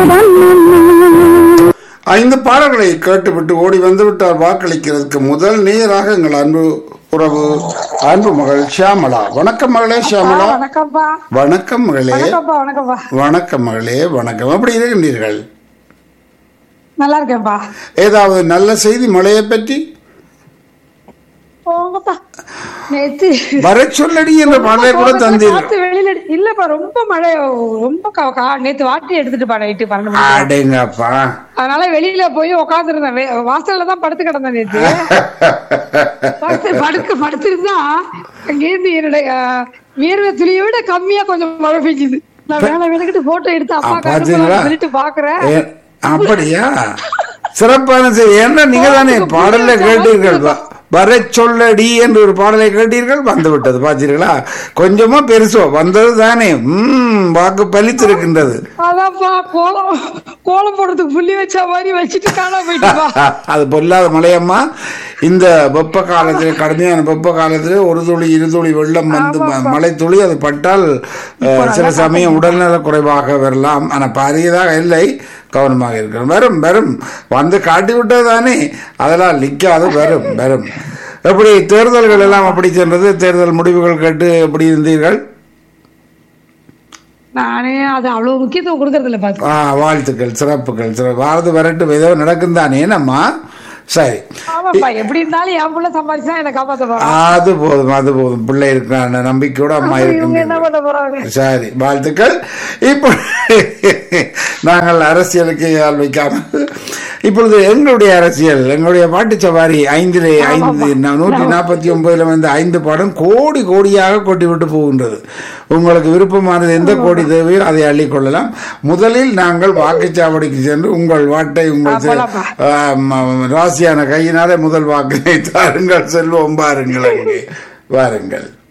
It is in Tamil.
ஐந்து பாடல்களை கேட்டுவிட்டு ஓடி வந்து விட்டார் வாக்களிக்கிறதுக்கு முதல் நேராக எங்கள் அன்பு உறவு அன்பு மகள் ஷியாமலா வணக்கம் மகளே ஷியாமலா வணக்கம்ப்பா வணக்கம் மகளே வணக்கம்ப்பா வணக்கம்ப்பா வணக்கம் மகளே வணக்கம் எப்படி இருக்கின்றீர்கள் நல்லா இருக்கேன்ப்பா ஏதாவது நல்ல செய்தி மழையை பற்றி போங்கப்பா நேத்து வர சொல்லடி என்ற பாடலை கூட தந்தீர்கள் காத்து வெளியில எடு- இல்லப்பா ரொம்ப மழை ரொம்ப கா- கா- நேத்து வாட்டி எடுத்துட்டுப்பா நைட்டு பன்னெண்டு மணி அடேங்கப்பா அதனால வெளியில போய் உட்காந்துருந்தேன் வாசல்ல தான் படுத்து கிடந்தேன் நேத்து படுத்து படுக்க படுத்திருந்தா அங்கேருந்து என்னுடைய அஹ், வியர்வை துளியை விட கம்மியா கொஞ்சம் மழை பெஞ்சுது நான் வேலை வேலைக்கிட்டு போட்டோ எடுத்து அப்பா பாத்தீங்களா சொல்லிட்டு பாக்குறேன் ஏ, அப்படியா சிறப்பான செய்தி ஏன்னா நீங்க தானே பாடல்ல கேட்டீர்கள் வ- வர சொல்லடி என்று ஒரு பாடலை கேட்டீர்கள் வந்து விட்டது பார்த்தீர்களா கொஞ்சமா பெருசோ வந்தது தானே உம் வாக்கு பலித்திருக்கின்றது அதான்ப்பா கோலம் கோலம் போடுறதுக்கு புள்ளி வச்ச மாதிரி வச்சுட்டு காணாம போயிட்டுப்பா அது பொல்லாத மழையம்மா இந்த வெப்ப காலத்தில் கடுமையான வெப்ப காலத்தில் ஒரு துளி இரு துளி வெள்ளம் வந்து ம- மழை துளி அது பட்டால் அஹ், சில சமயம் உடல்நல குறைவாக வரலாம் ஆனால் பாரியதாக இல்லை கவனமாக இருக்கணும் வரும் வரும் வந்து காட்டி விட்டது தானே அதெல்லாம் நிற்காது வரும் வரும் எப்படி தேர்தல்கள் எல்லாம் அப்படி சென்றது தேர்தல் முடிவுகள் கேட்டு எப்படி இருந்தீர்கள் நானே அது அவ்வளவு முக்கியத்துவம் கொடுக்கறது இல்ல பாத்து ஆ, வாழ்த்துக்கள் சிறப்புகள் சிறப்பு வாரது வரட்டும் ஏதோ நடக்கும் தானே நம்மா சரி ஆமாப்பா எப்படி இருந்தாலும் என் புள்ள சம்பாதிச்சா என்ன காப்பாத்த போறான் அது போதும் அது போதும் பிள்ளை இருக்கான நம்பிக்கையோட அம்மா இவங்க என்ன இருக்கு பண்ண போறாங்க சரி வாழ்த்துக்கள் இப்போ நாங்கள் அரசியலுக்கு ஆள் வைக்காமல் இப்பொழுது எங்களுடைய அரசியல் எங்களுடைய பாட்டு சவாரி ஐந்திலே ஐந்து நா- நூற்றி நாற்பத்தி ஒன்பதுல வந்து ஐந்து பாடம் கோடி கோடியாக கொட்டி விட்டு போகின்றது உங்களுக்கு விருப்பமானது எந்த கோடி தேவையோ அதை அள்ளிக்கொள்ளலாம் முதலில் நாங்கள் வாக்குச்சாவடிக்கு சென்று உங்கள் வாட்டை உங்கள் செ- போலாம்ப்பா. ஆம், ஆம், ராசியான கையினாலே முதல் வாக்கினை தாருங்கள் செல்வோம் பாருங்கள் அங்கே வாருங்கள்